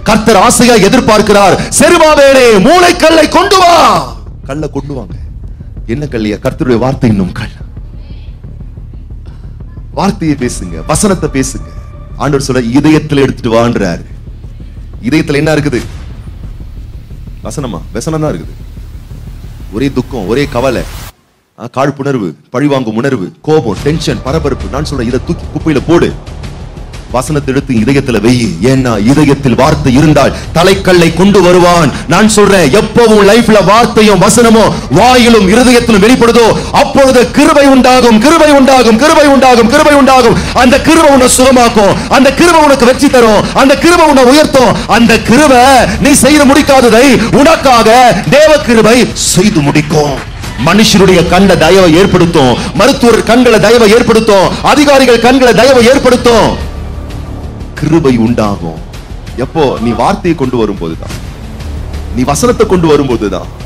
கர்த்தர் ஆசையா எதிர்பார்க்கிறார் செருபாவேலே மூளைக்கல்லை கொண்டு வா கல்லை கொண்டு வாங்க என்ன கல்லையா கர்த்தருடைய வார்த்தை இன்னும் கல் வார்த்தையை பேசுங்க வசனத்தை பேசுங்க ஆண்டவர் சொல்ல இதயத்துல எடுத்துட்டு வான்றாரு இதயத்துல என்ன இருக்குது வசனமா வசனம் தான் இருக்குது ஒரே துக்கம் ஒரே கவலை ஆ, காழ்ப்புணர்வு பழிவாங்கும் உணர்வு கோபம் டென்ஷன் பரபரப்பு நான் சொல்றேன் இதை தூக்கி குப்பையில போடு வசனத்தை எடுத்து இதயத்துல வெயி ஏன்னா இதயத்தில் வார்த்தை இருந்தால் தலைக்கல்லை கொண்டு வருவான் நான் சொல்றேன் எப்பவும் லைஃப்ல வார்த்தையும் வசனமும் வாயிலும் இருதயத்திலும் வெளிப்படுதோ அப்பொழுது கிருபை உண்டாகும் கிருபை உண்டாகும் கிருபை உண்டாகும் கிருபை உண்டாகும் அந்த கிருபை உன்னை சுகமாக்கும் அந்த கிருபை உனக்கு வெற்றி தரும் அந்த கிருபை உன்னை உயர்த்தும் அந்த கிருபை நீ செய்து முடிக்காததை உனக்காக தேவ கிருபை செய்து முடிக்கும் மனுஷருடைய கண்ட தயவை ஏற்படுத்தும் மருத்துவர் கண்களை தயவை ஏற்படுத்தும் அதிகாரிகள் கண்களை தயவை ஏற்படுத்தும் கிருபை உண்டாகும் எப்போ நீ வார்த்தையை கொண்டு வரும்போதுதான் நீ வசனத்தை கொண்டு வரும்போதுதான்